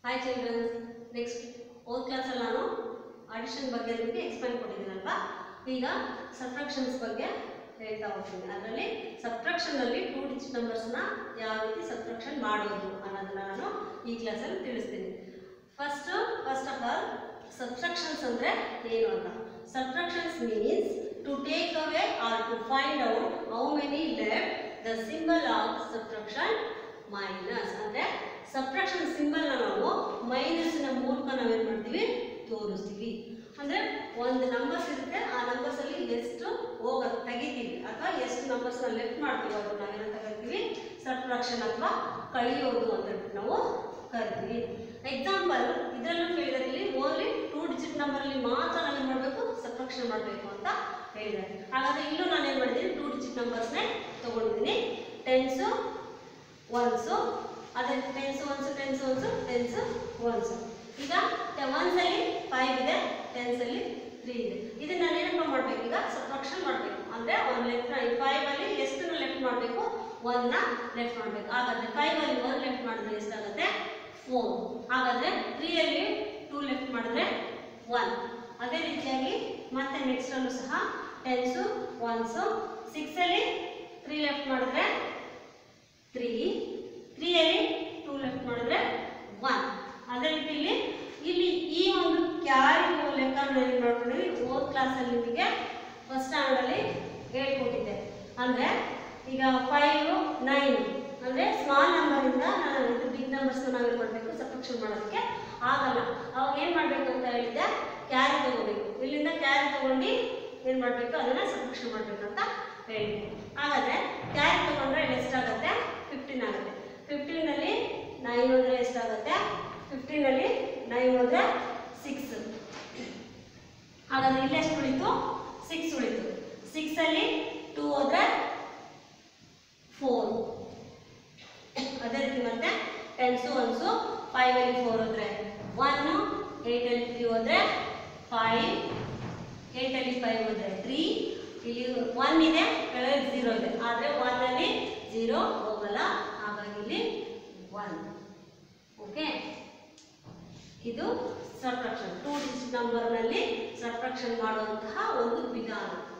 hi children's next ಓದ್ ಕ್ಲಾಸಲ್ಲಿ ನಾನು ಅಡಿಷನ್ ಬಗ್ಗೆ ನಿಮಗೆ ಎಕ್ಸ್ಪ್ಲೈನ್ ಕೊಟ್ಟಿದ್ದೀನಲ್ವಾ ಈಗ ಸಬ್ಟ್ರಾಕ್ಷನ್ಸ್ ಬಗ್ಗೆ ಹೇಳ್ತಾ ಹೋಗ್ತೀನಿ ಅದರಲ್ಲಿ ಸಬ್ಟ್ರಾಕ್ಷನಲ್ಲಿ ಟೂ ಡಿಜಿಟ್ ನಂಬರ್ಸ್ನ ಯಾವ ರೀತಿ ಸಬ್ಟ್ರಾಕ್ಷನ್ ಮಾಡೋದು ಅನ್ನೋದನ್ನ ನಾನು ಈ ಕ್ಲಾಸಲ್ಲಿ ತಿಳಿಸ್ತೀನಿ first first of all subtractions ಅಂದರೆ ಏನು ಅಂತ subtractions means to take away or to find out how many left the symbol of subtraction minus ಅಂದರೆ ಸಬ್ಟ್ರಾಕ್ಷನ್ ಸಿಂಬಲ್ನ ನಾವು ಮೈನಸ್ನ ಮೂಲಕ ನಾವೇನು ಮಾಡ್ತೀವಿ ತೋರಿಸ್ತೀವಿ ಅಂದರೆ ಒಂದು ನಂಬರ್ಸ್ ಇರುತ್ತೆ ಆ ನಂಬರ್ಸಲ್ಲಿ ಎಷ್ಟು ಹೋಗೋದು ತೆಗಿತೀವಿ ಅಥವಾ ಎಷ್ಟು ನಂಬರ್ಸ್ನ ಲೆಫ್ಟ್ ಮಾಡ್ತೀವಿ ಅದು ನಾವೇನಂತ ಕರಿತೀವಿ ಸಬ್ಟ್ರಾಕ್ಷನ್ ಅಥವಾ ಕಳಿಯೋದು ಅಂತ ಹೇಳ್ಬಿಟ್ಟು ನಾವು ಕರಿತೀವಿ ಎಕ್ಸಾಂಪಲ್ ಇದರಲ್ಲೂ ಕೇಳಿದರೆ ಇಲ್ಲಿ ಓನ್ಲಿ ಟೂ ಡಿಜಿಟ್ ನಂಬರಲ್ಲಿ ಮಾತ್ರ ನಾವೇನು ಮಾಡಬೇಕು ಸಬ್ಟ್ರಾಕ್ಷನ್ ಮಾಡಬೇಕು ಅಂತ ಹೇಳಿದ್ದಾರೆ ಹಾಗಾದರೆ ಇಲ್ಲೂ ನಾನು ಏನು ಮಾಡಿದ್ದೀನಿ ಟೂ ಡಿಜಿಟ್ ನಂಬರ್ಸ್ನೇ ತೊಗೊಂಡಿದ್ದೀನಿ ಟೆನ್ಸು ಒನ್ಸು ಅದೇ tens ones tens ones tens ones ಈಗ ಒನ್ಸಲ್ಲಿ ಫೈವ್ ಇದೆ ಟೆನ್ಸಲ್ಲಿ ತ್ರೀ ಇದೆ ಇದನ್ನ ನಾನು ಏನಪ್ಪ ಮಾಡಬೇಕು ಈಗ ಸಬ್ಟ್ರಾಕ್ಷನ್ ಮಾಡಬೇಕು ಅಂದರೆ ಒನ್ ಲೆಫ್ಟ್ ಫೈವಲ್ಲಿ ಎಷ್ಟನ್ನು ಲೆಫ್ಟ್ ಮಾಡಬೇಕು ಒನ್ನ ಲೆಫ್ಟ್ ಮಾಡಬೇಕು ಹಾಗಾದರೆ ಫೈವಲ್ಲಿ ಒನ್ ಲೆಫ್ಟ್ ಮಾಡಿದ್ರೆ ಎಷ್ಟಾಗುತ್ತೆ ಫೋರ್ ಹಾಗಾದರೆ ತ್ರೀಯಲ್ಲಿ ಟೂ ಲೆಫ್ಟ್ ಮಾಡಿದ್ರೆ ಒನ್ ಅದೇ ರೀತಿಯಾಗಿ ಮತ್ತೆ ನೆಕ್ಸ್ಟಲ್ಲೂ ಸಹ ಟೆನ್ಸು ಒನ್ಸು ಸಿಕ್ಸಲ್ಲಿ ತ್ರೀ ಲೆಫ್ಟ್ ಮಾಡಿದ್ರೆ ತ್ರೀ ತ್ರೀಯಲ್ಲಿ ಟೂ ಲೆಫ್ಟ್ ಮಾಡಿದ್ರೆ ಒನ್ ಅದೇ ರೀತಿ ಇಲ್ಲಿ ಇಲ್ಲಿ ಈ ಒಂದು ಕ್ಯಾರಿ ಲೆಕ್ಕ ಏನು ಮಾಡ್ಕೊಂಡಿದ್ವಿ ಓದ್ ಕ್ಲಾಸಲ್ಲಿ ನಿಮಗೆ ಫಸ್ಟ್ ಸ್ಟ್ಯಾಂಡರ್ಡಲ್ಲಿ ಹೇಳ್ಕೊಟ್ಟಿದ್ದೆ ಅಂದರೆ ಈಗ ಫೈವ್ ನೈನ್ ಅಂದರೆ ಸ್ಮಾಲ್ ನಂಬರಿಂದ ನಾನು ಇದು ಬಿಗ್ ನಂಬರ್ಸ್ನ ನಾವೇನು ಮಾಡಬೇಕು ಸಬ್ಟ್ರಾಕ್ಷನ್ ಮಾಡೋದಕ್ಕೆ ಆಗಲ್ಲ ಅವಾಗ ಏನು ಮಾಡಬೇಕು ಅಂತ ಹೇಳಿದ್ದೆ ಕ್ಯಾರಿ ತಗೋಬೇಕು ಇಲ್ಲಿಂದ ಕ್ಯಾರಿ ತಗೊಂಡು ಏನು ಮಾಡಬೇಕು ಅದನ್ನು ಸಬ್ಟ್ರಾಕ್ಷನ್ ಮಾಡಬೇಕು ಅಂತ ಹೇಳಿದ್ದೆ ಹಾಗಾದರೆ ಕ್ಯಾರಿ ತಗೊಂಡ್ರೆ ಇಲ್ಲಿ ಎಷ್ಟಾಗುತ್ತೆ ಫಿಫ್ಟೀನ್ ಆಗುತ್ತೆ ಫಿಫ್ಟೀನಲ್ಲಿ ನೈನ್ ಹೋದರೆ ಎಷ್ಟಾಗುತ್ತೆ ಫಿಫ್ಟೀನಲ್ಲಿ ನೈನ್ ಹೋದರೆ ಸಿಕ್ಸ್ ಹಾಗಾದರೆ ಇಲ್ಲಿ ಎಷ್ಟು ಉಳಿತು ಸಿಕ್ಸ್ ಉಳಿತು ಸಿಕ್ಸಲ್ಲಿ ಟೂ ಹೋದರೆ ಫೋರ್ ಅದೇ ರೀತಿ ಮತ್ತೆ ಟೆನ್ಸು ಒನ್ಸು ಫೈವಲ್ಲಿ ಫೋರ್ ಹೋದರೆ ಒನ್ನು ಏಯ್ಟಲ್ಲಿ ತ್ರೀ ಹೋದರೆ ಫೈವ್ ಏಯ್ಟಲ್ಲಿ ಫೈವ್ ಹೋದರೆ ತ್ರೀ ಇಲ್ಲಿ ಒನ್ ಇದೆ ಕೆಳಗೆ ಝೀರೋ ಇದೆ ಆದರೆ ಒನ್ನಲ್ಲಿ ಝೀರೋ ಹೋಗಲ್ಲ ಹಾಗಾಗಿ ಇಲ್ಲಿ ಒನ್ ಓಕೆ ಇದು ಸಬ್ಟ್ರಾಕ್ಷನ್ ಟೂ ಡಿಜಿಟ್ ನಂಬರ್ನಲ್ಲಿ ಸಬ್ಟ್ರಾಕ್ಷನ್ ಮಾಡುವಂತಹ ಒಂದು ವಿಧಾನ